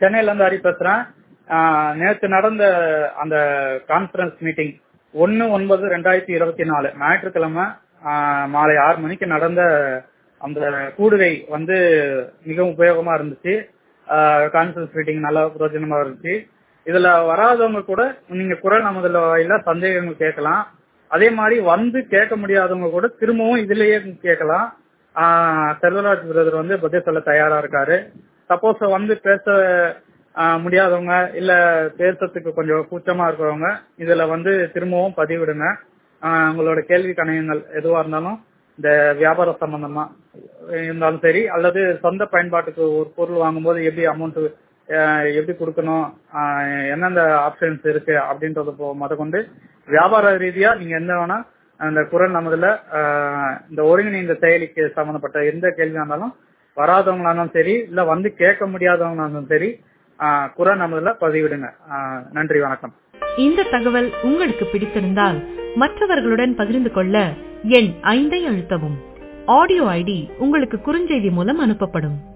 சென்னையில இருந்து ஹரி பேசுறேன் ஆஹ் நேத்து நடந்த அந்த கான்பரன்ஸ் மீட்டிங் ஒன்னு ஒன்பது ரெண்டாயிரத்தி இருபத்தி நாலு ஞாயிற்றுக்கிழமை ஆஹ் மாலை ஆறு மணிக்கு நடந்த அந்த கூடுகை வந்து மிகவும் உபயோகமா இருந்துச்சு கான்பரன்ஸ் மீட்டிங் நல்லா பிரயோஜனமா இருந்துச்சு இதுல வராதவங்க கூட நீங்க குரல் நமதுல வாயில சந்தேகங்கள் கேட்கலாம் அதே மாதிரி வந்து கேட்க முடியாதவங்க கூட திரும்பவும் இதுலயே கேட்கலாம் ஆஹ் செல்வராஜ் பிரதர் வந்து பதில் சொல்ல தயாரா இருக்காரு சப்போஸ் வந்து பேச ஆஹ் முடியாதவங்க இல்ல பேசுறதுக்கு கொஞ்சம் கூச்சமா இருக்கிறவங்க இதுல வந்து திரும்பவும் பதிவிடுங்க ஆஹ் உங்களோட கேள்வி கணையங்கள் எதுவா இருந்தாலும் இந்த வியாபார சம்பந்தமா இருந்தாலும் சரி அல்லது சொந்த பயன்பாட்டுக்கு ஒரு பொருள் வாங்கும்போது எப்படி அமௌண்ட் எப்படி கொடுக்கணும் ஆஹ் எந்தெந்த ஆப்ஷன்ஸ் இருக்கு அப்படின்றத போ- முத கொண்டு வியாபார ரீதியா நீங்க எந்த வேணா அந்த குரல் நமதுல ஆஹ் இந்த ஒருங்கிணைந்த செயலிக்கு சம்பந்தப்பட்ட எந்த கேள்வியா இருந்தாலும் வராதவங்களா இருந்தாலும் சரி இல்ல வந்து கேட்க முடியாதவங்களா இருந்தாலும் சரி ஆஹ் குரல் நமதுல பதிவிடுங்க ஆஹ் நன்றி வணக்கம் இந்த தகவல் உங்களுக்கு பிடித்திருந்தால் மற்றவர்களுடன் பகிர்ந்து கொள்ள எண் ஐந்தை அழுத்தவும் ஆடியோ ஐடி உங்களுக்கு குறுஞ்செய்தி மூலம் அனுப்பப்படும்